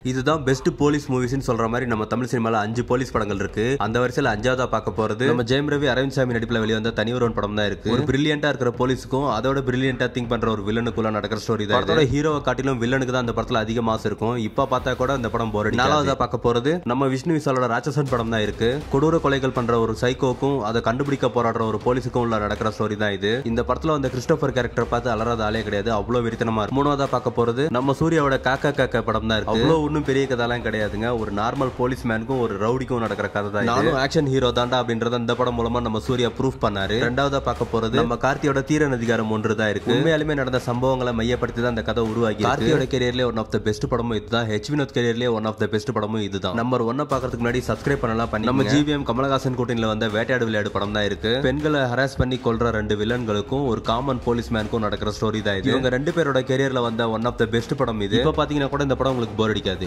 இதுதான் best police மூவிஸ்னு சொல்ற மாதிரி நம்ம தமிழ் சினிமால அஞ்சு போலீஸ் படங்கள் இருக்கு அந்த வரிசையில அஞ்சாவதா பார்க்க போறது நம்ம ஜெயம் ரவி அரவிந்த் சாமி நடிப்புல வெளிவந்த தனி ஒருவன் படம் தான் இருக்கு ஒரு பிரில்லியண்டா இருக்கிற போலீஸுக்கும் அதோட பிரில்லியண்டா திங்க் பண்ற ஒரு வில்லனுக்குள்ள நடக்கிற ஸ்டோரி தான் படத்தோட ஹீரோவை காட்டிலும் வில்லனுக்கு தான் அந்த படத்துல அதிக மாசம் இருக்கும் இப்ப பார்த்தா கூட அந்த படம் போர் நாலாவதா பார்க்க போறது நம்ம விஷ்ணு விசாலோட ராட்சசன் படம் தான் இருக்கு கொடூர கொலைகள் பண்ற ஒரு சைக்கோக்கும் அதை கண்டுபிடிக்க போராடுற ஒரு போலீஸுக்கும் உள்ள நடக்கிற ஸ்டோரி தான் இது இந்த படத்துல வந்த கிறிஸ்டோபர் கேரக்டர் பார்த்து அலறாத ஆளே கிடையாது அவ்வளவு வெறித்தனமா இருக்கு மூணாவதா பார்க்க போறது நம்ம சூர்யாவோட காக்கா காக்கா படம் தான் இருக்கு அவ்வளவு ஒன்றும் பெரிய கதைலாம் கிடையாதுங்க ஒரு நார்மல் போலீஸ் மேனுக்கும் ஒரு ரவுடிக்கும் நடக்கிற கதை தான் நானும் ஆக்ஷன் ஹீரோ தாண்டா அப்படின்றத இந்த படம் மூலமா நம்ம சூர்யா ப்ரூஃப் பண்ணாரு ரெண்டாவதா பார்க்க போறது நம்ம கார்த்தியோட தீரன் அதிகாரம் ஒன்று தான் இருக்கு உண்மையாலுமே நடந்த சம்பவங்களை மையப்படுத்தி தான் இந்த கதை உருவாக்கி கார்த்தியோட கெரியர்லேயே ஒன் ஆஃப் த பெஸ்ட் படமும் இதுதான் ஹெச் வினோத் கெரியர்லேயே ஒன் ஆஃப் த பெஸ்ட் படமும் இதுதான் நம்பர் ஒன்னை பார்க்கறதுக்கு முன்னாடி சப்ஸ்கிரைப் பண்ணலாம் பண்ணி நம்ம ஜிவிஎம் கமலஹாசன் கூட்டணியில வந்த வேட்டையாடு விளையாடு படம் தான் இருக்கு பெண்களை ஹராஸ் பண்ணி கொல்ற ரெண்டு வில்லன்களுக்கும் ஒரு காமன் போலீஸ் மேனுக்கும் நடக்கிற ஸ்டோரி தான் இது இவங்க ரெண்டு பேரோட கெரியர்ல வந்த ஒன் ஆஃப் த பெஸ்ட் படம் இது இப்ப பாத்தீங்கன்னா கூட இந்த படம் உங்களுக்கு போர் அடிக்காது